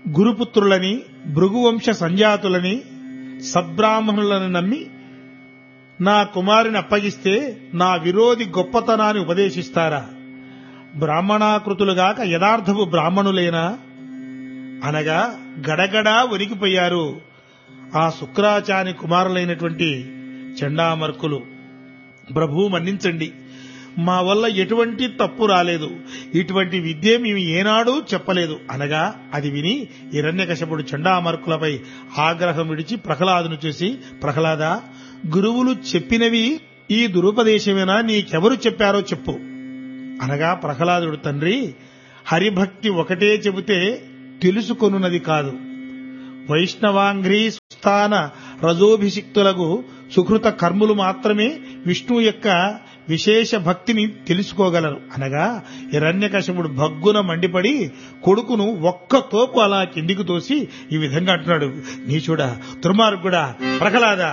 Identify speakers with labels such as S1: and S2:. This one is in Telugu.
S1: గురుపుత్రులని భృగువంశ సంజాతులని సద్బ్రాహ్మణులను నమ్మి నా కుమారుని అప్పగిస్తే నా విరోధి గొప్పతనాన్ని ఉపదేశిస్తారా బ్రాహ్మణాకృతులుగాక యథార్థపు బ్రాహ్మణులేనా అనగా గడగడా వణికిపోయారు ఆ శుక్రాచార్య కుమారులైనటువంటి చండామర్కులు ప్రభు మన్నించండి మా వల్ల ఎటువంటి తప్పు రాలేదు ఇటువంటి విద్య మేము ఏనాడూ చెప్పలేదు అనగా అది విని హిరణ్యకశపుడు చండామర్కులపై ఆగ్రహం విడిచి ప్రహ్లాదును చూసి ప్రహ్లాద గురువులు చెప్పినవి ఈ దురుపదేశమేనా నీకెవరు చెప్పారో చెప్పు అనగా ప్రహ్లాదుడు తండ్రి హరిభక్తి ఒకటే చెబితే తెలుసుకొనున్నది కాదు వైష్ణవాంఘ్రీ స్థాన రజోభిషిక్తులకు సుకృత కర్ములు మాత్రమే విష్ణువు యొక్క విశేష భక్తిని తెలుసుకోగలరు అనగా హిరణ్యకశపుడు భగ్గున మండిపడి కొడుకును ఒక్క తోపు అలా కిందికి తోసి ఈ విధంగా అంటున్నాడు నీచుడా దుర్మార్గుడా ప్రహ్లాద